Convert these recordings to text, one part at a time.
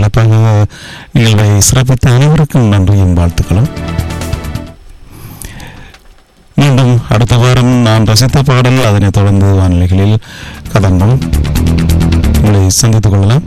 சிறப்பாக நிகழ்வை சிறப்பித்த அனைவருக்கும் நன்றியும் வாழ்த்துக்களும் மீண்டும் அடுத்த வாரம் நான் ரசித்த பாடல் அதனைத் தொடர்ந்து வானிலைகளில் கதம்பம் உங்களை சந்தித்துக் கொள்ளலாம்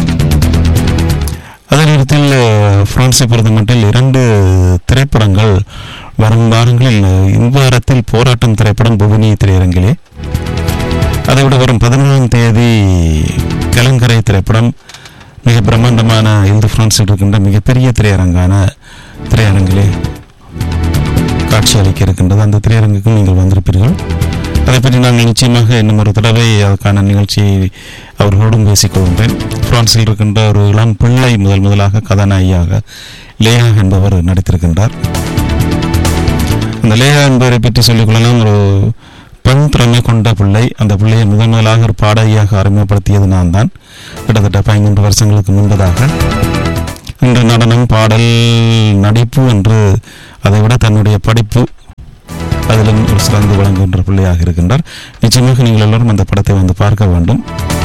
அதே நேரத்தில் அஹ், பிரான்ஸை பொறுத்த மட்டில் இரண்டு திரைப்படங்கள் வரும் வாரங்களில் அஹ், இந்த வாரத்தில் போராட்டம் திரைப்படம் புவனி திரையரங்கிலே அதைவிட வரும் பதினொன்றாம் தேதி கலங்கரை திரைப்படம் மிக பிரம்மாண்டமான இந்து பிரான்சில் இருக்கின்ற மிகப்பெரிய திரையரங்கான திரையரங்கிலே காட்சி அளிக்க இருக்கின்றது அந்த திரையரங்குக்கும் நீங்கள் வந்திருப்பீர்கள் அதை பற்றி நாங்கள் நிச்சயமாக இன்னும் ஒரு தடவை அதற்கான நிகழ்ச்சியை அவர்களோடும் பேசிக்கொள்கின்றேன் பிரான்சில் இருக்கின்ற ஒரு இளம் பிள்ளை முதல் முதலாக கதாநாயகியாக லேயா என்பவர் நடித்திருக்கின்றார் அந்த லேயா என்பவரை பற்றி சொல்லிக்கொள்ளலாம் ஒரு பெண் திறமை கொண்ட பிள்ளை அந்த பிள்ளையை முதன் முதலாக ஒரு பாடகியாக அறிமுகப்படுத்தியது நான் தான் கிட்டத்தட்ட பதிமூன்று வருஷங்களுக்கு முன்பதாக இன்று நடனம் பாடல் நடிப்பு என்று அதை விட தன்னுடைய படிப்பு அதிலும் ஒரு சிறந்து விளங்குகின்ற பிள்ளையாக இருக்கின்றார் நிச்சயமாக நீங்கள் எல்லோரும் அந்த படத்தை வந்து பார்க்க வேண்டும்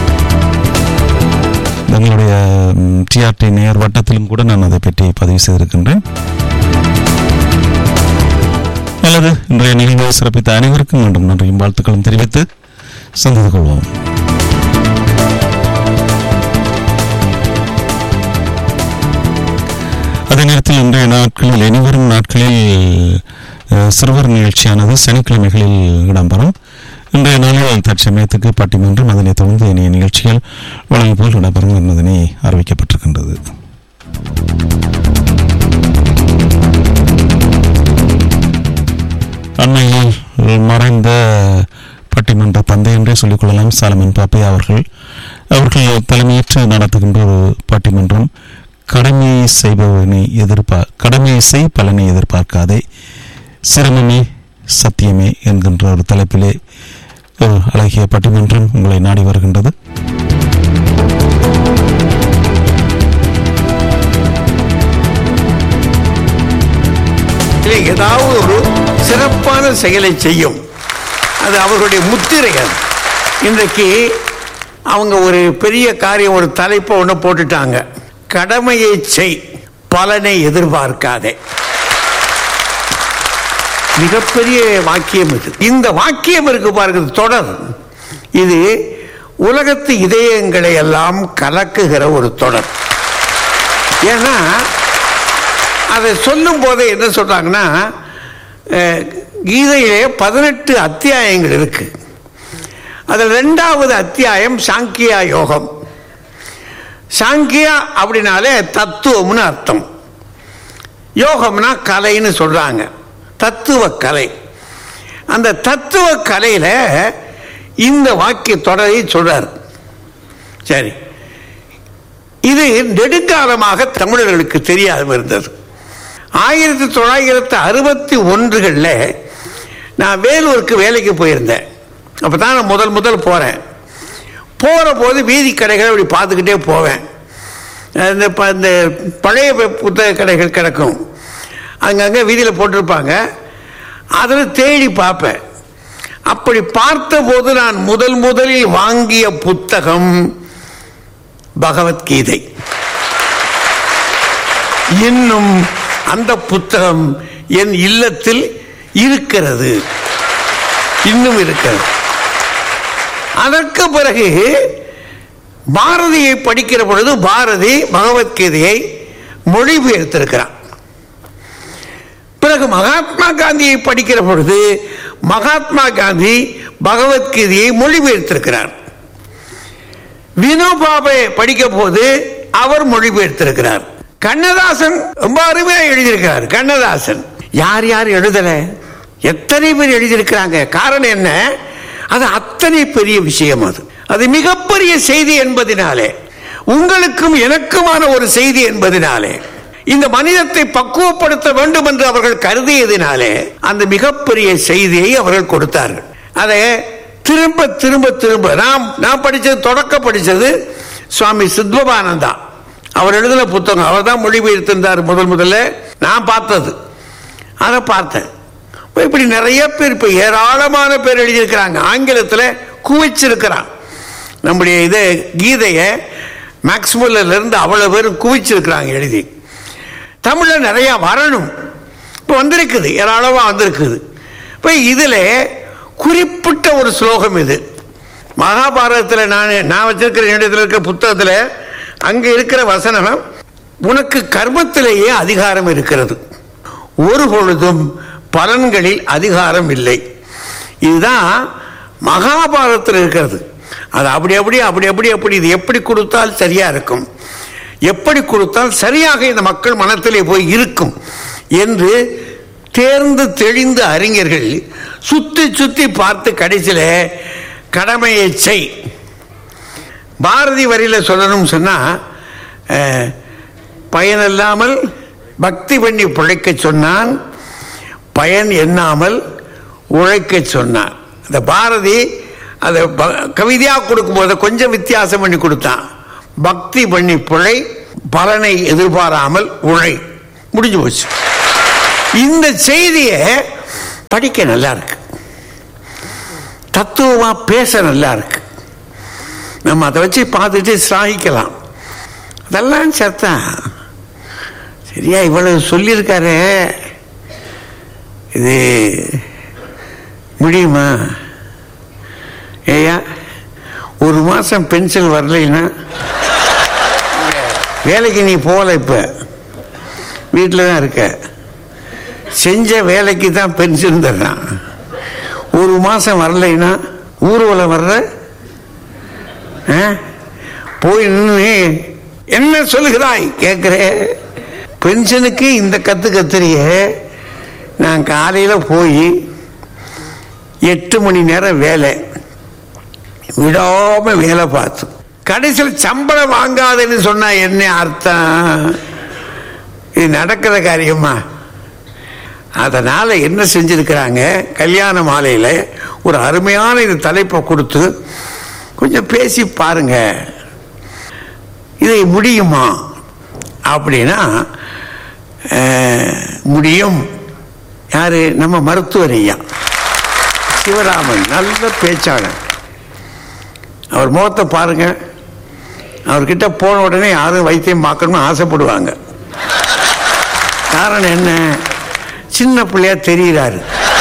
எங்களுடைய டிஆர்டி நேர் வட்டத்திலும் கூட நான் அதை பற்றி பதிவு செய்திருக்கின்றேன் நல்லது இன்றைய நிகழ்வை சிறப்பித்த அனைவருக்கும் மீண்டும் நன்றியும் வாழ்த்துக்களும் தெரிவித்து சந்தித்துக் கொள்வோம் அதே நேரத்தில் இன்றைய நாட்களில் இனிவரும் நாட்களில் அஹ், சிறுவர் நிகழ்ச்சியானது சனிக்கிழமைகளில் இடம்பெறும் இன்றைய நாளில் தற்சமயத்துக்கு பட்டிமன்றம் அதனைத் தொடர்ந்து இனிய நிகழ்ச்சிகள் வழங்கும் போல் இடம்பெறும் என்பதனை அறிவிக்கப்பட்டிருக்கின்றது அண்மையில் மறைந்த பட்டிமன்ற தந்தை என்றே சொல்லிக்கொள்ளலாம் சாலமன் பாப்பையா அவர்கள் அவர்கள் தலைமையேற்று நடத்துகின்ற ஒரு பட்டிமன்றம் கடமை செய்பவனை எதிர்பார் கடமை செய் பலனை எதிர்பார்க்காதே சிரமமே சத்தியமே என்கின்ற ஒரு தலைப்பிலே ஒரு அழகிய பட்டிமன்றம் உங்களை நாடி வருகின்றது இல்லை, ஏதாவது ஒரு சிறப்பான செயலை செய்யும் அது அவர்களுடைய முத்திரைகள் இன்றைக்கு அவங்க ஒரு பெரிய காரியம் ஒரு தலைப்பை ஒன்று போட்டுட்டாங்க கடமையை செய் பலனை எதிர்பார்க்காதே மிகப்பெரிய வாக்கியம் இது இந்த வாக்கியம் இருக்கு பாருங்க இது தொடர் இது உலகத்து இதயங்களை எல்லாம் கலக்குகிற ஒரு தொடர் ஏன்னா அதை சொல்லும் போதே என்ன சொல்றாங்கன்னா அஹ், கீதையிலே பதினெட்டு அத்தியாயங்கள் இருக்கு அதில் ரெண்டாவது அத்தியாயம் சாங்கியா யோகம் சாங்கியா அப்படின்னாலே தத்துவம்னு அர்த்தம் யோகம்னா கலைன்னு சொல்றாங்க தத்துவ கலை அந்த தத்துவ கலையில இந்த வாக்கிய தொடரை சொல்றார் சரி இது நெடுங்காலமாக தமிழர்களுக்கு தெரியாமல் இருந்தது ஆயிரத்தி தொள்ளாயிரத்து அறுபத்தி ஒன்றுகளில் நான் வேலூருக்கு வேலைக்கு போயிருந்தேன் அப்போ தான் நான் முதல் முதல் போகிறேன் போகிற போது வீதி கடைகளை அப்படி பார்த்துக்கிட்டே போவேன் இந்த ப- இந்த பழைய பு- புத்தக கடைகள் கிடக்கும் அங்கங்கே வீதியில் போட்டிருப்பாங்க அதில் தேடி பார்ப்பேன் அப்படி பார்த்தபோது நான் முதல் முதலில் வாங்கிய புத்தகம் பகவத்கீதை இன்னும் அந்த புத்தகம் என் இல்லத்தில் இருக்கிறது இன்னும் இருக்கிறது அதற்கு பிறகு பாரதியை படிக்கிற பொழுது பாரதி பகவத்கீதையை மொழிபெயர்த்திருக்கிறான் பிறகு மகாத்மா காந்தியை படிக்கிற பொழுது மகாத்மா காந்தி பகவத்கீதையை மொழிபெயர்த்திருக்கிறார் வினோபாவை படிக்க போது அவர் மொழிபெயர்த்திருக்கிறார் கண்ணதாசன் ரொம்ப அருமையா எழுதியிருக்கிறார் கண்ணதாசன் யார் யார் எழுதல எத்தனை பேர் எழுதியிருக்கிறாங்க காரணம் என்ன அது அத்தனை பெரிய விஷயம் அது அது மிகப்பெரிய செய்தி என்பதினாலே உங்களுக்கும் எனக்குமான ஒரு செய்தி என்பதினாலே இந்த மனிதத்தை பக்குவப்படுத்த வேண்டும் என்று அவர்கள் கருதியதினாலே அந்த மிகப்பெரிய செய்தியை அவர்கள் கொடுத்தார்கள் அதை திரும்ப திரும்ப திரும்ப நாம் நான் படிச்சது தொடக்க படிச்சது சுவாமி சித்பவானந்தா அவர் எழுதின புத்தகம் அவர் தான் மொழிபெயர்த்திருந்தார் முதல் முதல்ல நான் பார்த்தது அதை பார்த்தேன் இப்ப இப்படி நிறைய பேர் இப்ப ஏராளமான பேர் எழுதியிருக்கிறாங்க ஆங்கிலத்தில் குவிச்சிருக்கிறான் நம்முடைய இதை கீதையை மேக்ஸ்முல்லர்ல இருந்து அவ்வளவு பேர் குவிச்சிருக்கிறாங்க எழுதி தமிழ்ல நிறைய வரணும் இப்போ வந்திருக்குது ஏராளமா வந்திருக்குது இப்போ இதுல குறிப்பிட்ட ஒரு ஸ்லோகம் இது மகாபாரதத்தில் நான் நான் வச்சிருக்கிற இடத்துல இருக்கிற புத்தகத்தில் அங்க இருக்கிற வசனம் உனக்கு கர்மத்திலேயே அதிகாரம் இருக்கிறது ஒரு பொழுதும் பலன்களில் அதிகாரம் இல்லை இதுதான் மகாபாரதத்தில் இருக்கிறது அது அப்படி அப்படி அப்படி அப்படி அப்படி இது எப்படி கொடுத்தால் சரியா இருக்கும் எப்படி கொடுத்தால் சரியாக இந்த மக்கள் மனத்திலே போய் இருக்கும் என்று தேர்ந்து தெளிந்த அறிஞர்கள் சுத்தி சுத்தி பார்த்து கடைசியில கடமையை செய் பாரதி வரியில சொல்லணும் சொன்னா அஹ், பயனில்லாமல் பக்தி பண்ணி பிழைக்க சொன்னான் பயன் எண்ணாமல் உழைக்க சொன்னான் அந்த பாரதி அதை ப- கவிதையா கொடுக்கும்போது கொஞ்சம் வித்தியாசம் பண்ணி கொடுத்தான் பக்தி பண்ணி பிழை பலனை எதிர்பாராமல் உழை முடிஞ்சு போச்சு இந்த செய்தியை படிக்க நல்லா இருக்கு தத்துவமா பேச நல்லா இருக்கு நம்ம அதை வச்சு பார்த்துட்டு சிராகிக்கலாம் அதெல்லாம் சத்தம் சரியா இவ்வளவு சொல்லியிருக்காரு இது முடியுமா ஏயா ஒரு மாசம் பென்ஷன் வரலைன்னா வேலைக்கு நீ போகல இப்ப வீட்டில் தான் இருக்க செஞ்ச வேலைக்கு தான் பென்ஷன் தர்றான் ஒரு மாசம் வரலைன்னா ஊர்வலம் வர்ற ஆ? போய் நின்று என்ன சொல்லுகிறாய் கேட்குற பென்ஷனுக்கு இந்த கத்து கத்துறிய நான் காலையில போய் எட்டு மணி நேரம் வேலை விடாம வேலை பார்த்து கடைசியில் சம்பளம் வாங்காதுன்னு சொன்னா என்ன அர்த்தம் இது நடக்கிற காரியமா அதனால என்ன செஞ்சிருக்கிறாங்க கல்யாண மாலையில ஒரு அருமையான இது தலைப்பை கொடுத்து கொஞ்சம் பேசி பாருங்க இது முடியுமா அப்படின்னா அஹ், முடியும் யாரு நம்ம மருத்துவர் ஐயா சிவராமன் நல்ல பேச்சாளர் அவர் முகத்தை பாருங்க அவர்கிட்ட போன உடனே யாரும் வைத்தியம் பார்க்கணும்னு ஆசைப்படுவாங்க காரணம் என்ன சின்ன பிள்ளையா தெரிகிறாரு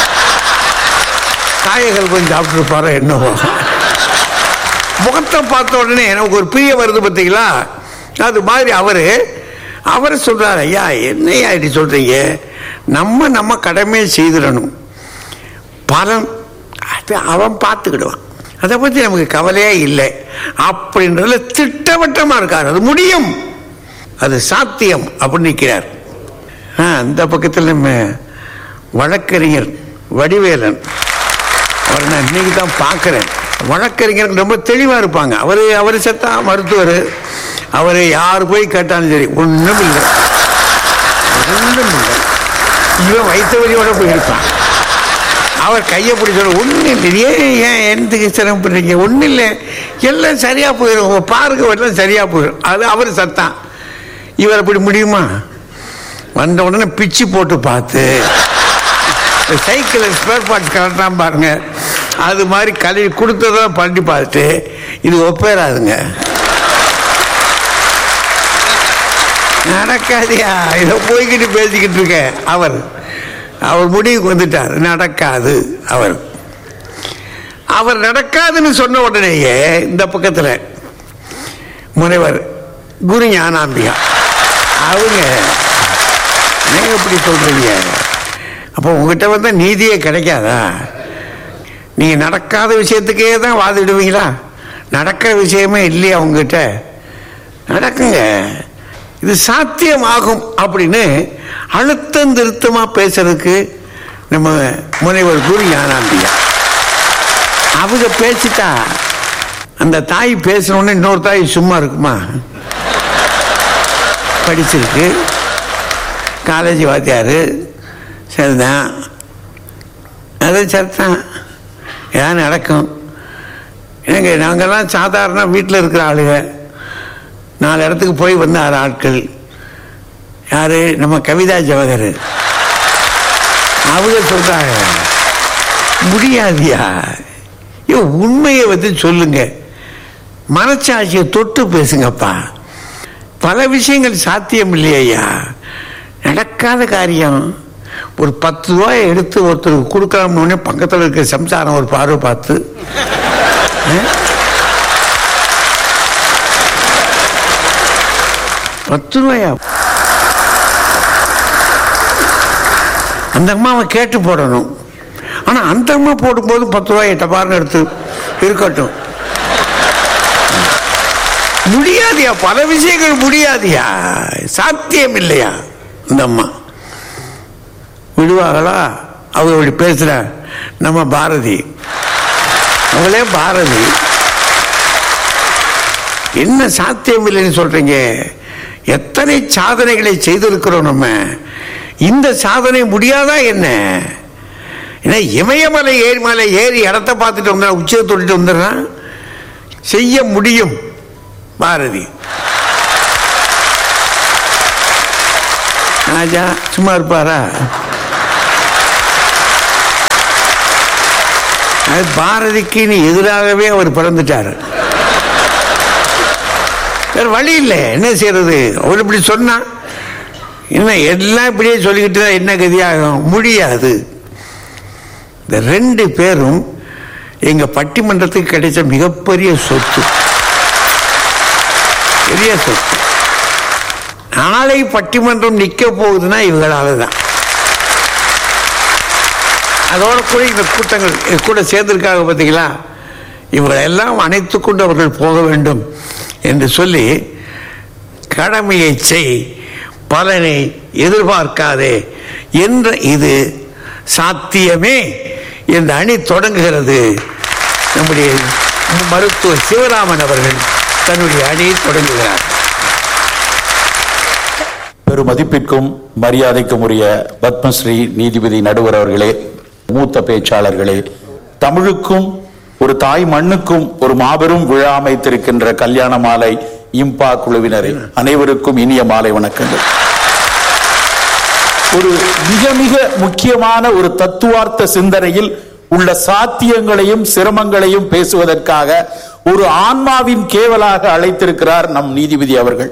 காய்கள் கொஞ்சம் சாப்பிட்டுருப்பாரோ என்னவோ முகத்தை பார்த்த உடனே எனக்கு ஒரு பிரிய வருது பார்த்தீங்களா அது மாதிரி அவரு அவர் சொல்றாரு ஐயா என்னையா இப்படி சொல்றீங்க நம்ம நம்ம கடமையை செய்திடணும் பலன் அது அவன் பார்த்துக்கிடுவான் அதை பற்றி நமக்கு கவலையே இல்லை அப்படின்றதுல திட்டவட்டமா இருக்கார் அது முடியும் அது சாத்தியம் அப்படின்னு நிற்கிறார் ஆ, அந்த பக்கத்தில் நம்ம வழக்கறிஞர் வடிவேலன் அவரை நான் இன்னைக்கு தான் பார்க்குறேன் வழக்கறிஞர் ரொம்ப தெளிவாக இருப்பாங்க அவர் அவர் செத்தா மருத்துவர் அவர் யார் போய் கேட்டாலும் சரி ஒன்றும் இல்லை ஒன்றும் இல்லை இவன் வைத்தவரியோட போயிருப்பான் அவர் கையை பிடிச்சோட ஒன்றும் இல்லை ஏன் ஏன் எந்தக்கு சிரமப்படுறீங்க ஒன்றும் இல்லை எல்லாம் சரியாக போயிடும் உங்க பாருங்க எல்லாம் சரியாக போயிடும் அது அவர் சத்தான் இவர் அப்படி முடியுமா வந்த உடனே பிச்சு போட்டு பார்த்து சைக்கிள் ஸ்பேர் பார்ட்ஸ் கலட்டாம பாருங்க அது மாதிரி கழுவி கொடுத்ததெல்லாம் பண்ணி பார்த்துட்டு இது ஒப்பேறாதுங்க நடக்காதியா இதை போய்கிட்டு பேசிக்கிட்டு இருக்கேன் அவர் அவர் முடிவுக்கு வந்துட்டார் நடக்காது அவர் அவர் நடக்காதுன்னு சொன்ன உடனேயே இந்த பக்கத்தில் முனைவர் குரு ஞானாம்பிகா அவங்க நீங்க இப்படி சொல்றீங்க அப்போ உங்ககிட்ட வந்தா நீதியே கிடைக்காதா நீங்க நடக்காத விஷயத்துக்கே தான் வாதிடுவீங்களா நடக்கிற விஷயமே இல்லையா உங்ககிட்ட நடக்குங்க இது சாத்தியமாகும் அப்படின்னு அழுத்தம் திருத்தமா பேசுறதுக்கு நம்ம முனைவர் குரு ஞானாம்பியா அவங்க பேசிட்டா அந்த தாய் பேசணுன்னு இன்னொரு தாய் சும்மா இருக்குமா படிச்சிருக்கு காலேஜ் வாத்தியார் சரிதான் அது சரிதான் ஏதாவது நடக்கும் ஏங்க நாங்கெல்லாம் சாதாரண வீட்டில் இருக்கிற ஆளுங்க நாலு இடத்துக்கு போய் வந்த ஆறு ஆட்கள் யாரு நம்ம கவிதா ஜவஹர் அவங்க சொல்றாங்க முடியாதியா ஐயோ உண்மையை வந்து சொல்லுங்க மனச்சாட்சியை தொட்டு பேசுங்கப்பா பல விஷயங்கள் சாத்தியம் இல்லையா நடக்காத காரியம் ஒரு பத்து ரூபாயை எடுத்து ஒருத்தருக்கு கொடுக்கலாம்னு பக்கத்தில் இருக்க சம்சாரம் ஒரு பார்வை பார்த்து அஹ், பத்து ரூபாயா அந்த அம்மாவை கேட்டு போடணும் ஆனா அந்த அம்மா போடும்போது பத்து ரூபாய் டபார்னு எடுத்து இருக்கட்டும் முடியாதியா பல விஷயங்கள் முடியாதியா சாத்தியம் இல்லையா இந்த அம்மா விடுவாங்களா அவங்க இப்படி பேசுற நம்ம பாரதி அவளே பாரதி என்ன சாத்தியம் இல்லைன்னு சொல்றீங்க எத்தனை சாதனைகளை செய்திருக்கிறோம் நம்ம இந்த சாதனை முடியாதா என்ன ஏன்னா இமயமலை ஏறி மலை ஏறி இடத்த பார்த்துட்டு வந்தா உச்சியை தொட்டுட்டு வந்துடுறான் செய்ய முடியும் பாரதி ராஜா சும்மா இருப்பாரா அது பாரதிக்கு நீ எதிராகவே அவர் பிறந்துட்டார் வேற வழி இல்லை என்ன செய்யறது அவர் இப்படி சொன்னா என்ன எல்லாம் இப்படியே சொல்லிக்கிட்டு தான் என்ன கதியாகும் முடியாது இந்த ரெண்டு பேரும் எங்க பட்டிமன்றத்துக்கு கிடைச்ச மிகப்பெரிய சொத்து பெரிய சொத்து நாளை பட்டிமன்றம் நிக்க போகுதுன்னா இவங்களால தான் அதோட கூட இந்த கூட்டங்கள் இது கூட சேர்ந்திருக்காங்க பார்த்தீங்களா இவங்களை எல்லாம் அணைத்து கொண்டு அவர்கள் போக வேண்டும் என்று சொல்லி கடமையை செய் பலனை எதிர்பார்க்காதே என்ற இது சாத்தியமே இந்த அணி தொடங்குகிறது நம்முடைய மருத்துவர் சிவராமன் அவர்கள் தன்னுடைய அணியை தொடங்குகிறார் பெருமதிப்பிற்கும் மரியாதைக்கும் உரிய பத்மஸ்ரீ நீதிபதி நடுவர் அவர்களே மூத்த பேச்சாளர்களே தமிழுக்கும் ஒரு தாய் மண்ணுக்கும் ஒரு மாபெரும் விழா அமைத்திருக்கின்ற கல்யாண மாலை இம்பா குழுவினரே அனைவருக்கும் இனிய மாலை வணக்கங்கள் ஒரு மிக மிக முக்கியமான ஒரு தத்துவார்த்த சிந்தனையில் உள்ள சாத்தியங்களையும் சிரமங்களையும் பேசுவதற்காக ஒரு ஆன்மாவின் கேவலாக அழைத்திருக்கிறார் நம் நீதிபதி அவர்கள்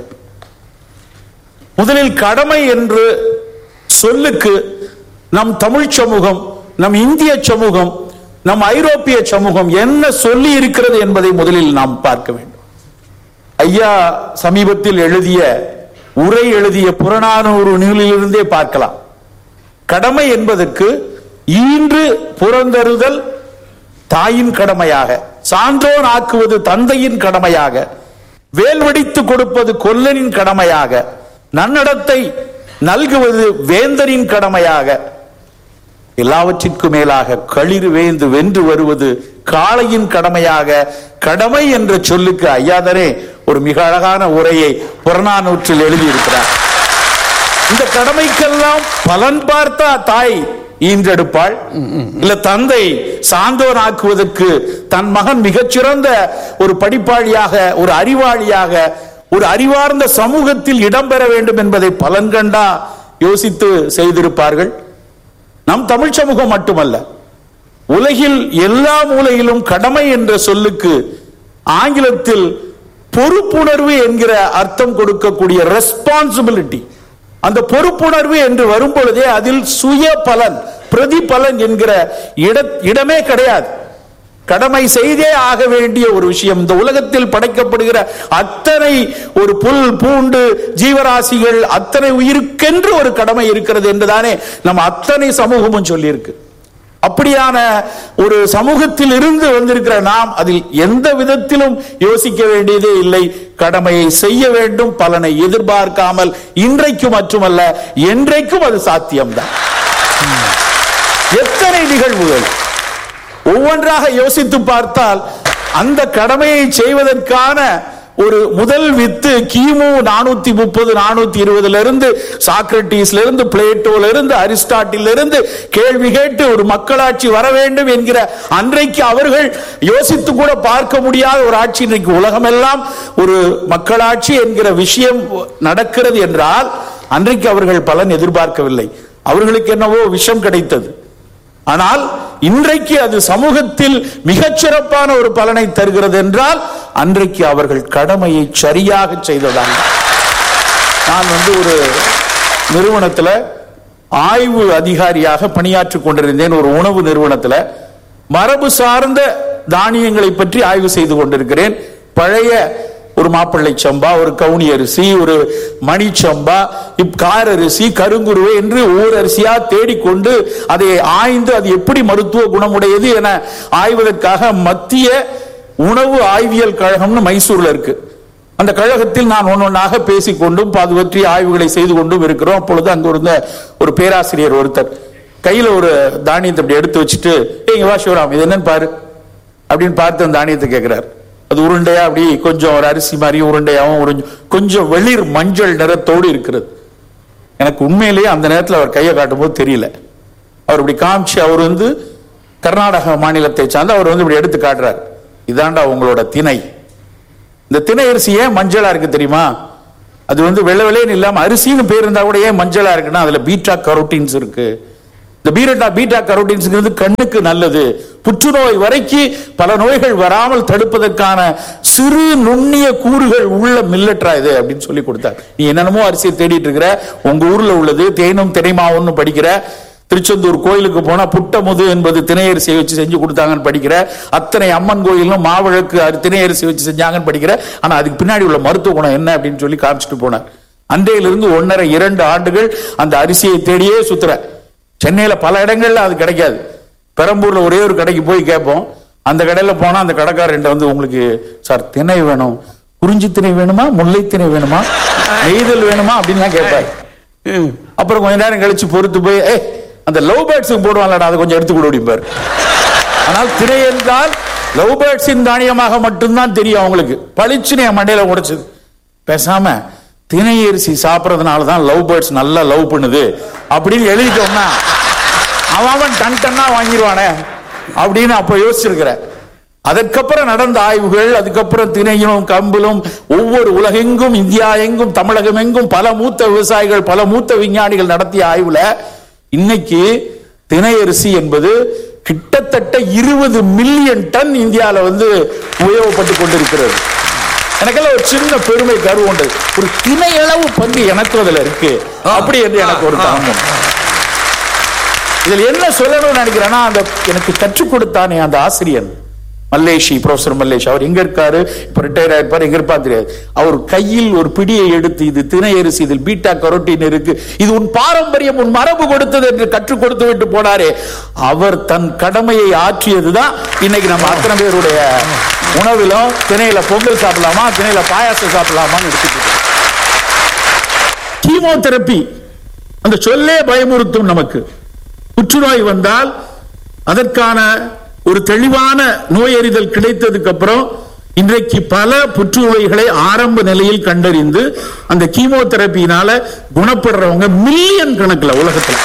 முதலில் கடமை என்று சொல்லுக்கு நம் தமிழ் சமூகம் நம் இந்திய சமூகம் நம் ஐரோப்பிய சமூகம் என்ன சொல்லி இருக்கிறது என்பதை முதலில் நாம் பார்க்க வேண்டும் ஐயா சமீபத்தில் எழுதிய உரை எழுதிய புறநானூறு நூலிலிருந்தே பார்க்கலாம் கடமை என்பதற்கு ஈன்று புறந்தருதல் தாயின் கடமையாக சான்றோன் ஆக்குவது தந்தையின் கடமையாக வேல்வடித்து கொடுப்பது கொல்லனின் கடமையாக நன்னடத்தை நல்குவது வேந்தரின் கடமையாக எல்லாவற்றிற்கும் மேலாக களிறு வேந்து வென்று வருவது காளையின் கடமையாக கடமை என்ற சொல்லுக்கு ஐயாதரே ஒரு மிக அழகான உரையை புறநானூற்றில் எழுதியிருக்கிறார் இந்த கடமைக்கெல்லாம் பலன் பார்த்த தாய் ஈன்றெடுப்பாள் இல்ல தந்தை சான்றோன் ஆக்குவதற்கு தன் மகன் மிகச்சிறந்த ஒரு படிப்பாளியாக ஒரு அறிவாளியாக ஒரு அறிவார்ந்த சமூகத்தில் இடம்பெற வேண்டும் என்பதை பலன் கண்டா யோசித்து செய்திருப்பார்கள் நம் தமிழ் சமூகம் மட்டுமல்ல உலகில் எல்லா மூலையிலும் கடமை என்ற சொல்லுக்கு ஆங்கிலத்தில் பொறுப்புணர்வு என்கிற அர்த்தம் கொடுக்கக்கூடிய ரெஸ்பான்சிபிலிட்டி அந்த பொறுப்புணர்வு என்று வரும் பொழுதே அதில் சுய பலன் பிரதிபலன் என்கிற இட இடமே கிடையாது கடமை செய்தே ஆக வேண்டிய ஒரு விஷயம் இந்த உலகத்தில் படைக்கப்படுகிற அத்தனை ஒரு புல் பூண்டு ஜீவராசிகள் அத்தனை உயிருக்கென்று ஒரு கடமை இருக்கிறது என்றுதானே நம்ம அத்தனை சமூகமும் சொல்லியிருக்கு அப்படியான ஒரு சமூகத்தில் இருந்து வந்திருக்கிற நாம் அதில் எந்த விதத்திலும் யோசிக்க வேண்டியதே இல்லை கடமையை செய்ய வேண்டும் பலனை எதிர்பார்க்காமல் இன்றைக்கு மட்டுமல்ல என்றைக்கும் அது சாத்தியம்தான் எத்தனை நிகழ்வுகள் ஒவ்வொன்றாக யோசித்து பார்த்தால் அந்த கடமையை செய்வதற்கான ஒரு முதல் வித்து கிமு நானூத்தி முப்பது நானூத்தி இருபதுல இருந்து சாக்ரட்டிஸ்ல இருந்து பிளேட்டோல இருந்து அரிஸ்டாட்டில் இருந்து கேள்வி கேட்டு ஒரு மக்களாட்சி வர வேண்டும் என்கிற அன்றைக்கு அவர்கள் யோசித்து கூட பார்க்க முடியாத ஒரு ஆட்சி இன்றைக்கு உலகமெல்லாம் ஒரு மக்களாட்சி என்கிற விஷயம் நடக்கிறது என்றால் அன்றைக்கு அவர்கள் பலன் எதிர்பார்க்கவில்லை அவர்களுக்கு என்னவோ விஷம் கிடைத்தது ஆனால் இன்றைக்கு அது சமூகத்தில் மிகச்சிறப்பான ஒரு பலனை தருகிறது என்றால் அன்றைக்கு அவர்கள் கடமையை சரியாக செய்ததாங்க நான் வந்து ஒரு நிறுவனத்துல ஆய்வு அதிகாரியாக பணியாற்றிக் கொண்டிருந்தேன் ஒரு உணவு நிறுவனத்துல மரபு சார்ந்த தானியங்களை பற்றி ஆய்வு செய்து கொண்டிருக்கிறேன் பழைய ஒரு மாப்பிள்ளை சம்பா ஒரு கவுனி அரிசி ஒரு மணி சம்பா இப் கார் அரிசி கருங்குருவை என்று ஒவ்வொரு அரிசியா தேடிக்கொண்டு அதை ஆய்ந்து அது எப்படி மருத்துவ குணமுடையது என ஆய்வதற்காக மத்திய உணவு ஆய்வியல் கழகம்னு மைசூர்ல இருக்கு அந்த கழகத்தில் நான் ஒன்னொன்னாக பேசிக்கொண்டும் அது பற்றி ஆய்வுகளை செய்து கொண்டும் இருக்கிறோம் அப்பொழுது அங்க இருந்த ஒரு பேராசிரியர் ஒருத்தர் கையில ஒரு தானியத்தை அப்படி எடுத்து வச்சுட்டு "ஏய், இங்க வா சிவராம் இது என்னன்னு பாரு அப்படின்னு பார்த்து அந்த தானியத்தை கேட்கிறார் அது உருண்டையா அப்படி கொஞ்சம் ஒரு அரிசி மாதிரி உருண்டையாவும் ஒரு கொஞ்சம் வெளிர் மஞ்சள் நிறத்தோடு இருக்கிறது எனக்கு உண்மையிலேயே அந்த நேரத்தில் அவர் கையை காட்டும் போது தெரியல அவர் இப்படி காமிச்சு அவர் வந்து கர்நாடக மாநிலத்தை சார்ந்து அவர் வந்து இப்படி எடுத்து காட்டுறார் இதாண்டா உங்களோட திணை இந்த திணை அரிசி ஏன் மஞ்சளா இருக்கு தெரியுமா அது வந்து வெள்ளை வெள்ளைன்னு இல்லாம அரிசின்னு பேர் இருந்தா கூட ஏன் மஞ்சளா இருக்குன்னா அதுல பீட்டா கரோட்டின்ஸ் இருக்கு இந்த பீரட்டா பீட்டா கரோட்டின்ஸ்ங்கிறது கண்ணுக்கு நல்லது புற்றுநோய் வரைக்கும் பல நோய்கள் வராமல் தடுப்பதற்கான சிறு நுண்ணிய கூறுகள் உள்ள மில்லட்ரா இது அப்படின்னு சொல்லி கொடுத்தார் நீ என்னென்னமோ அரிசியை தேடிட்டு இருக்கிற உங்க ஊர்ல உள்ளது தேனும் தினைமாவுன்னு படிக்கிற திருச்செந்தூர் கோயிலுக்கு போனா புட்டமுது என்பது திணையரிசியை வச்சு செஞ்சு கொடுத்தாங்கன்னு படிக்கிற அத்தனை அம்மன் கோயிலும் மாவிளக்கு அரி- திணையரிசி வச்சு செஞ்சாங்கன்னு படிக்கிற ஆனா அதுக்கு பின்னாடி உள்ள மருத்துவ குணம் என்ன அப்படின்னு சொல்லி காமிச்சிட்டு போனார் அன்றையிலிருந்து ஒன்னரை இரண்டு ஆண்டுகள் அந்த அரிசியை தேடியே சுத்துற சென்னையில பல இடங்கள்ல அது கிடைக்காது பெரம்பூர்ல ஒரே ஒரு கடைக்கு போய் கேட்போம் அந்த கடையில போனா அந்த கடைக்காரன் வந்து உங்களுக்கு சார் திணை வேணும் குறிஞ்சி திணை வேணுமா முல்லை திணை வேணுமா நெய்தல் வேணுமா அப்படின்லாம் கேட்பாரு ம். அப்புறம் கொஞ்ச நேரம் கழிச்சு பொறுத்து போய் ஏ அந்த லவ் பேர்ட்ஸுக்கு போடுவாங்கடா அதை கொஞ்சம் எடுத்து கொடு அப்படிம்பாரு ஆனால் திரை என்றால் லவ் பேர்ட்ஸின் தானியமாக மட்டும்தான் தெரியும் அவங்களுக்கு பளிச்சுன்னு என் மண்டையில உடைச்சது பேசாம திணை அரிசி சாப்பிடறதுனால தான் லவ் பேர்ட்ஸ் நல்லா லவ் பண்ணுது அப்படின்னு எழுதிட்டோம்னா அவன் அவன் டன் டன்னா வாங்கிடுவானே அப்படின்னு அப்ப யோசிச்சிருக்கிறேன் அதற்கப்புறம் நடந்த ஆய்வுகள் அதுக்கப்புறம் திணையும் கம்பிலும் ஒவ்வொரு உலகெங்கும் இந்தியா எங்கும் தமிழகம் எங்கும் பல மூத்த விவசாயிகள் பல மூத்த விஞ்ஞானிகள் நடத்திய ஆய்வுல இன்னைக்கு திணை அரிசி என்பது கிட்டத்தட்ட இருபது மில்லியன் டன் இந்தியால வந்து உபயோகப்பட்டு கொண்டிருக்கிறது எனக்கெல்லாம் ஒரு சின்ன பெருமை கர்வம் உண்டு ஒரு திணை அளவு பங்கு எனக்கு அதுல இருக்கு அப்படி என்று எனக்கு ஒரு தாமம் இதில் என்ன சொல்லணும்னு நினைக்கிறேன்னா அந்த எனக்கு கற்றுக் கொடுத்தானே அந்த ஆசிரியன் மல்லேஷி ப்ரொஃபசர் மல்லேஷ் அவர் எங்க இருக்காரு இப்ப ரிட்டையர் ஆயிருப்பாரு எங்க இருப்பா தெரியாது அவர் கையில் ஒரு பிடியை எடுத்து இது திணை அரிசி இதில் பீட்டா கரோட்டின் இருக்கு இது உன் பாரம்பரியம் உன் மரபு கொடுத்தது என்று கற்றுக் கொடுத்து விட்டு போனாரே அவர் தன் கடமையை ஆற்றியதுதான் இன்னைக்கு நம்ம அத்தனை பேருடைய உணவிலும் திணையில பொங்கல் சாப்பிடலாமா திணையில பாயாசம் சாப்பிடலாமான்னு எடுத்துட்டு இருக்கோம். கீமோதெரப்பி அந்த சொல்லே பயமுறுத்தும் நமக்கு புற்றுநோய் வந்தால் அதற்கான ஒரு தெளிவான நோயறிதல் கிடைத்ததுக்கு அப்புறம் இன்றைக்கு பல புற்றுநோய்களை ஆரம்ப நிலையில் கண்டறிந்து அந்த கீமோதெரப்பியினால குணப்படுறவங்க மில்லியன் கணக்கில் உலகத்துல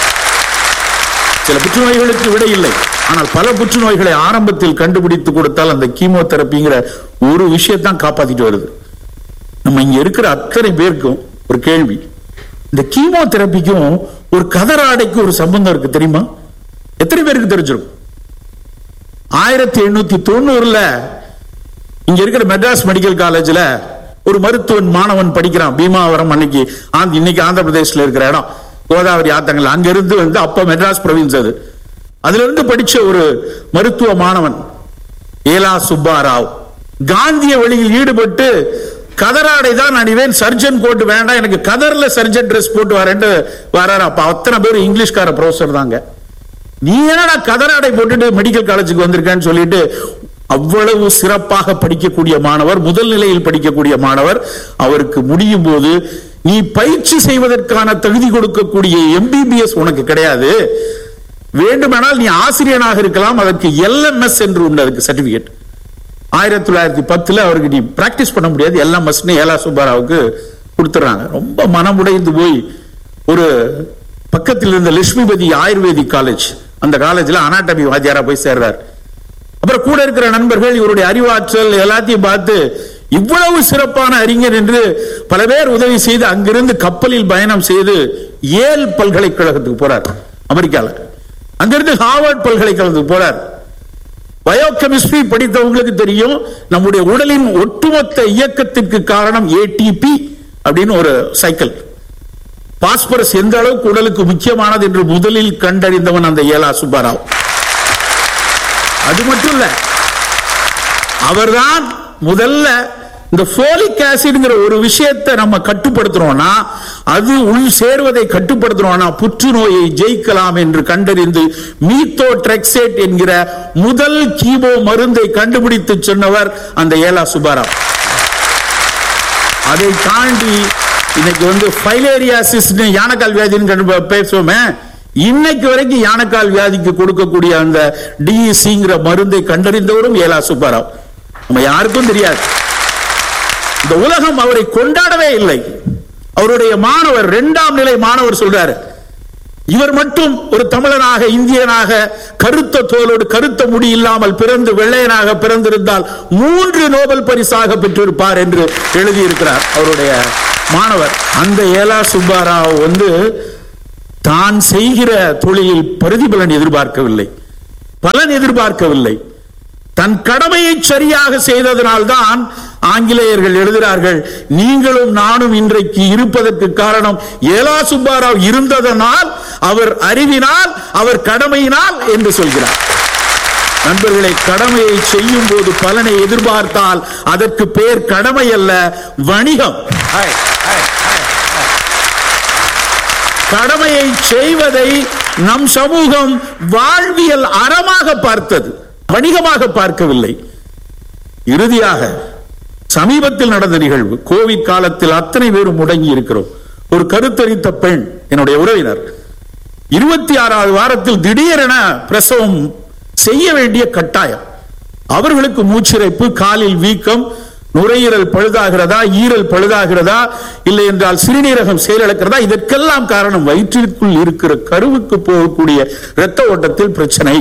சில புற்றுநோய்களுக்கு விடை இல்லை ஆனால் பல புற்றுநோய்களை ஆரம்பத்தில் கண்டுபிடித்து கொடுத்தால் அந்த கீமோதெரப்பிங்கிற ஒரு விஷயத்தான் காப்பாத்திட்டு வருது நம்ம இங்க இருக்கிற அத்தனை பேருக்கும் ஒரு கேள்வி இந்த கீமோதெரப்பிக்கும் ஒரு கதராடைக்கு ஒரு சம்பந்தம் இருக்கு தெரியுமா எத்தனை பேருக்கு தெரிஞ்சிருக்கும் ஆயிரத்தி எண்ணூத்தி தொண்ணூறுல இங்க இருக்கிற மெட்ராஸ் மெடிக்கல் காலேஜ்ல ஒரு மருத்துவன் மாணவன் படிக்கிறான் பீமாவரம் அன்னைக்கு ஆந்த்- இன்னைக்கு ஆந்திர பிரதேஷ்ல இருக்கிற இடம் கோதாவரி ஆத்தங்கல் அங்க இருந்து வந்து அப்ப மெட்ராஸ் ப்ரொவின்ஸ் அது அதுல இருந்து படிச்ச ஒரு மருத்துவ மாணவன் ஏலா சுப்பாராவ் காந்திய வழியில் ஈடுபட்டு கதராடை தான் அணிவேன் சர்ஜன் கோட் வேண்டாம் எனக்கு கதர்ல சர்ஜன் ட்ரெஸ் போட்டு வரேன்ட்டு வராரு அப்ப அத்தனை பேர் இங்கிலீஷ்கார ப்ரொஃபசர் தாங்க நீ என்னடா கதராடை போட்டுட்டு மெடிக்கல் காலேஜுக்கு வந்திருக்கேன்னு சொல்லிட்டு அவ்வளவு சிறப்பாக படிக்கக்கூடிய மாணவர் முதல் நிலையில் படிக்கக்கூடிய மாணவர் அவருக்கு முடியும் போது நீ பயிற்சி செய்வதற்கான தகுதி கொடுக்கக்கூடிய எம்பிபிஎஸ் உனக்கு கிடையாது வேண்டுமானால் நீ ஆசிரியனாக இருக்கலாம் அதற்கு எல்எம்எஸ் என்று உண்டு அதுக்கு சர்டிபிகேட் ஆயிரத்தி தொள்ளாயிரத்தி பத்துல அவருக்கு நீ பிராக்டிஸ் பண்ண முடியாது எல்எம்எஸ்னு ஏலா சுப்பாராவுக்கு கொடுத்துறாங்க ரொம்ப மனமுடைந்து போய் ஒரு பக்கத்தில் இருந்த லட்சுமிபதி ஆயுர்வேதிக் காலேஜ் அந்த காலேஜ்ல அனாட்டமி வாத்தியாரா போய் சேர்றார் அப்புறம் கூட இருக்கிற நண்பர்கள் இவருடைய அறிவாற்றல் எல்லாத்தையும் பார்த்து இவ்வளவு சிறப்பான அறிஞர் என்று பல பேர் உதவி செய்து அங்கிருந்து கப்பலில் பயணம் செய்து ஏல் பல்கலைக்கழகத்துக்கு போறார் அமெரிக்கால அங்கிருந்து ஹார்வர்ட் பல்கலைக்கழகத்துக்கு போறார் பயோகெமிஸ்ட்ரி படித்தவங்களுக்கு தெரியும் நம்முடைய உடலின் ஒட்டுமொத்த இயக்கத்திற்கு காரணம் ஏடிபி அப்படின்னு ஒரு சைக்கிள் பாஸ்பரஸ் எந்த அளவுக்கு உடலுக்கு முக்கியமானது என்று முதலில் கண்டறிந்தவன் அந்த ஏலா சுப்பாராவ் அது மட்டும் இல்ல அவர்தான் முதல்ல இந்த ஃபோலிக் ஆசிட்ங்கிற ஒரு விஷயத்தை நம்ம கட்டுப்படுத்துறோம்னா அது உள் சேர்வதை கட்டுப்படுத்துறோம்னா புற்றுநோயை ஜெயிக்கலாம் என்று கண்டறிந்து மீத்தோட்ரெக்சேட் என்கிற முதல் கீமோ மருந்தை கண்டுபிடித்து சொன்னவர் அந்த ஏலா சுப்பாராவ் அதை தாண்டி இன்னைக்கு வந்து ஃபைலேரியாசிஸ் யானைக்கால் வியாதின்னு கண்டு பேசுவோமே இன்னைக்கு வரைக்கும் யானைக்கால் வியாதிக்கு கொடுக்கக்கூடிய அந்த டிஇசிங்கிற மருந்தை கண்டறிந்தவரும் ஏலா சுப்பாராவ் நம்ம யாருக்கும் தெரியாது இந்த உலகம் அவரை கொண்டாடவே இல்லை அவருடைய மாணவர் இரண்டாம் நிலை மாணவர் சொல்றாரு இவர் மட்டும் ஒரு தமிழனாக இந்தியனாக கருத்த தோலோடு கருத்த முடி இல்லாமல் பிறந்து வெள்ளையனாக பிறந்திருந்தால் மூன்று நோபல் பரிசாக பெற்றிருப்பார் என்று எழுதியிருக்கிறார் அவருடைய மாணவர் அந்த ஏலா சுப்பாராவ் வந்து தான் செய்கிற தொழிலில் பிரதிபலன் எதிர்பார்க்கவில்லை பலன் எதிர்பார்க்கவில்லை தன் கடமையை சரியாக செய்ததனால்தான் ஆங்கிலேயர்கள் எழுதுகிறார்கள் நீங்களும் நானும் இன்றைக்கு இருப்பதற்கு காரணம் ஏலா சுப்பாராவ் இருந்ததனால் அவர் அறிவினால் அவர் கடமையினால் என்று சொல்கிறார் நண்பர்களை கடமையை செய்யும் போது பலனை எதிர்பார்த்தால் அதற்கு பேர் கடமை அல்ல வணிகம் ஹாய் ஹாய் ஹாய் கடமையை செய்வதை நம் சமூகம் வாழ்வியல் அறமாக பார்த்தது வணிகமாக பார்க்கவில்லை இறுதியாக சமீபத்தில் நடந்த நிகழ்வு கோவிட் காலத்தில் அத்தனை பேரும் முடங்கி இருக்கிறோம் ஒரு கருத்தரித்த பெண் என்னுடைய உறவினர் இருபத்தி ஆறாவது வாரத்தில் திடீரென பிரசவம் செய்ய வேண்டிய கட்டாயம் அவர்களுக்கு மூச்சிறைப்பு காலில் வீக்கம் நுரையீரல் பழுதாகிறதா ஈரல் பழுதாகிறதா இல்லை என்றால் சிறுநீரகம் செயலிழக்கிறதா இதற்கெல்லாம் காரணம் வயிற்றிற்குள் இருக்கிற கருவுக்கு போகக்கூடிய இரத்த ஓட்டத்தில் பிரச்சனை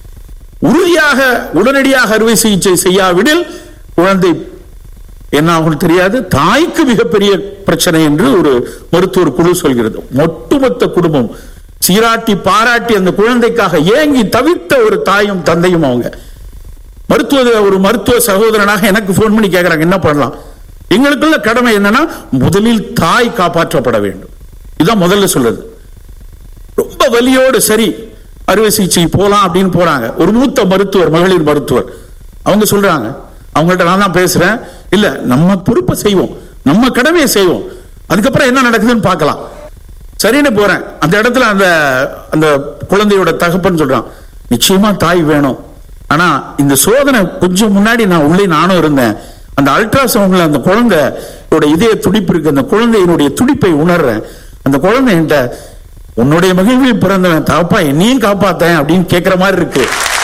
உறுதியாக உடனடியாக அறுவை சிகிச்சை செய்யாவிடில் குழந்தை என்ன ஆகும் தெரியாது தாய்க்கு மிகப்பெரிய பிரச்சனை என்று ஒரு மருத்துவர் குழு சொல்கிறது ஒட்டுமொத்த குடும்பம் சீராட்டி பாராட்டி அந்த குழந்தைக்காக ஏங்கி தவிர்த்த ஒரு தாயும் தந்தையும் அவங்க மருத்துவ ஒரு மருத்துவ சகோதரனாக எனக்கு போன் பண்ணி கேட்கறாங்க என்ன பண்ணலாம் எங்களுக்குள்ள கடமை என்னன்னா முதலில் தாய் காப்பாற்றப்பட வேண்டும் இதுதான் முதல்ல சொல்றது ரொம்ப வலியோடு சரி அறுவை சிகிச்சை போலாம் அப்படின்னு போறாங்க ஒரு மூத்த மருத்துவர் மகளிர் மருத்துவர் அவங்க சொல்றாங்க அவங்கள்ட்ட நான் தான் பேசுறேன் இல்ல நம்ம பொறுப்பை செய்வோம் நம்ம கடமையை செய்வோம் அதுக்கப்புறம் என்ன நடக்குதுன்னு பார்க்கலாம் சரின்னு போறேன் அந்த இடத்துல அந்த அந்த குழந்தையோட தகப்பன் சொல்றான் நிச்சயமா தாய் வேணும் ஆனா இந்த சோதனை கொஞ்சம் முன்னாடி நான் உள்ளே நானும் இருந்தேன் அந்த அல்ட்ராசவுண்ட்ல அந்த குழந்தையோட இதய துடிப்பு இருக்கு அந்த குழந்தையினுடைய துடிப்பை உணர்றேன் அந்த குழந்தை என்கிட்ட உன்னுடைய மகிழ்வில் பிறந்தவன் தப்பா என்னையும் காப்பாத்தேன் அப்படின்னு கேட்கிற மாதிரி இருக்கு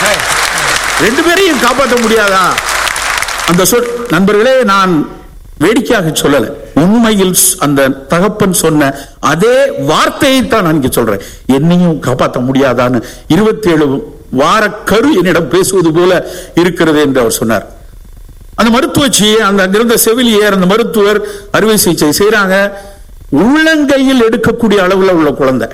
ரெண்டு பேரையும் காப்பாற்ற முடியாதா அந்த சொல் நண்பர்களே நான் வேடிக்கையாக சொல்லல உண்மையில் ஸ்- அந்த தகப்பன் சொன்ன அதே வார்த்தையை தான் நான் இங்க சொல்றேன் என்னையும் காப்பாற்ற முடியாதான்னு இருபத்தி ஏழு வார கரு என்னிடம் பேசுவது போல இருக்கிறது என்று அவர் சொன்னார் அந்த மருத்துவச்சி அந்த அங்கிருந்த செவிலியர் அந்த மருத்துவர் அறுவை சிகிச்சை செய்றாங்க உள்ளங்கையில் எடுக்கக்கூடிய அளவுல உள்ள குழந்தை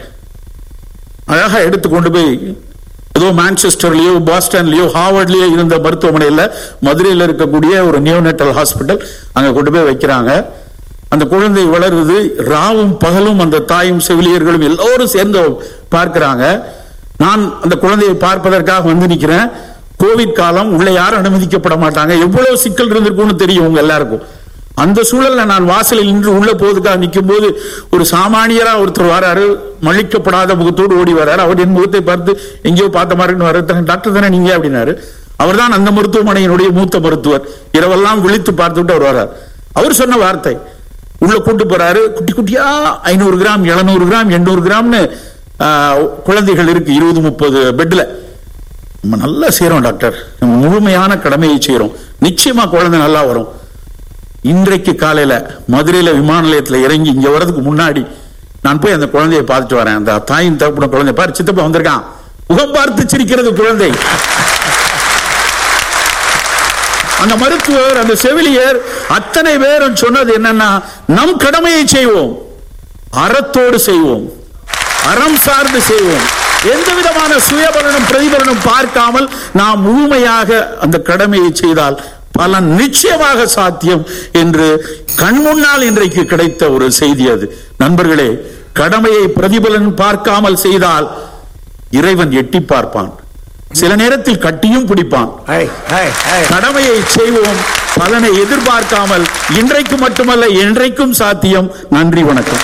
அழகா எடுத்து கொண்டு போய் ஏதோ மான்செஸ்டர்லயோ பாஸ்டன்லயோ ஹார்வர்ட்லயோ இருந்த மருத்துவமனையில் மதுரையில் இருக்கக்கூடிய ஒரு நியோனேட்டல் ஹாஸ்பிட்டல் அங்க கொண்டு போய் வைக்கிறாங்க அந்த குழந்தை வளருது ராவும் பகலும் அந்த தாயும் செவிலியர்களும் எல்லோரும் சேர்ந்து பார்க்கிறாங்க நான் அந்த குழந்தையை பார்ப்பதற்காக வந்து நிக்கிறேன் கோவிட் காலம் உள்ள யாரும் அனுமதிக்கப்பட மாட்டாங்க எவ்வளவு சிக்கல் இருந்திருக்கும்னு தெரியும் உங்க எல்லாருக்கும் அந்த சூழல்ல நான் வாசலில் நின்று உள்ள போவதுக்காக நிற்கும் போது ஒரு சாமானியரா ஒருத்தர் வராரு மழிக்கப்படாத முகத்தோடு ஓடி வராரு அவர் என் முகத்தை பார்த்து எங்கேயோ பார்த்த மாதிரி வர டாக்டர் தானே நீங்க அப்படின்னாரு அவர்தான் அந்த மருத்துவமனையினுடைய மூத்த மருத்துவர் இரவெல்லாம் விழித்து பார்த்துட்டு அவர் வர்றார் அவர் சொன்ன வார்த்தை உள்ள கூட்டு போறாரு குட்டி குட்டியா ஐநூறு கிராம் எழுநூறு கிராம் எண்ணூறு கிராம்னு ஆஹ், குழந்தைகள் இருக்கு இருபது முப்பது பெட்ல நம்ம நல்லா செய்யறோம் டாக்டர் நம்ம முழுமையான கடமையை செய்யறோம் நிச்சயமா குழந்தை நல்லா வரும் இன்றைக்கு காலையில மதுரையில விமான நிலையத்துல இறங்கி இங்க வர்றதுக்கு முன்னாடி நான் போய் அந்த குழந்தையை பார்த்துட்டு வரேன் அந்த தாயின் தகப்பன குழந்தை பாரு சித்தப்பா வந்திருக்கான் முகம் பார்த்து சிரிக்கிறது குழந்தை அந்த மருத்துவர் அந்த செவிலியர் அத்தனை பேரும் சொன்னது என்னன்னா நம் கடமையை செய்வோம் அறத்தோடு செய்வோம் அறம் சார்ந்து செய்வோம் எந்த விதமான சுயபலனும் பிரதிபலனும் பார்க்காமல் நாம் முழுமையாக அந்த கடமையை செய்தால் பலன் நிச்சயமாக சாத்தியம் என்று கண்முன்னால் இன்றைக்கு கிடைத்த ஒரு செய்தி அது நண்பர்களே கடமையை பிரதிபலன் பார்க்காமல் செய்தால் இறைவன் எட்டி பார்ப்பான் சில நேரத்தில் கட்டியும் பிடிப்பான் ஐ, ஐ, ஐ. கடமையை செய்வோம் பலனை எதிர்பார்க்காமல் இன்றைக்கு மட்டுமல்ல என்றைக்கும் சாத்தியம் நன்றி வணக்கம்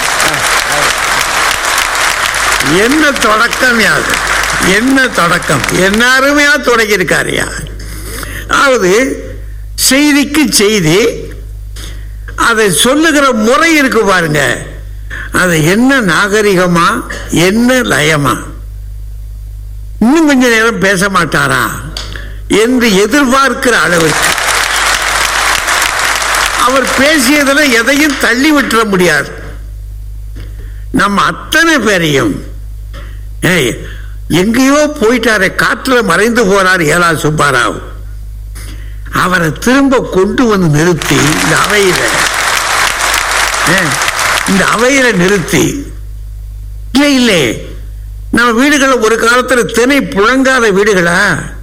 என்ன தொடக்கம் யாது என்ன தொடக்கம் என்ன அருமையா தொடங்கி இருக்காருயா அதாவது செய்திக்கு செய்தி அதை சொல்லுகிற முறை இருக்கு பாருங்க அது என்ன நாகரிகமா என்ன லயமா இன்னும் கொஞ்ச நேரம் பேச மாட்டாரா என்று எதிர்பார்க்கிற அளவுக்கு அவர் பேசியதுல எதையும் தள்ளி விட்டுற முடியாது நம்ம அத்தனை பேரையும் ஏய், எங்கேயோ போயிட்டாரே காற்றுல மறைந்து போறார் ஏலா சுப்பாராவ் அவரை திரும்ப கொண்டு வந்து நிறுத்தி இந்த அவையில ஏ, இந்த அவையில நிறுத்தி இல்லை இல்லை நம்ம வீடுகள் ஒரு காலத்துல திணை புழங்காத வீடுகளா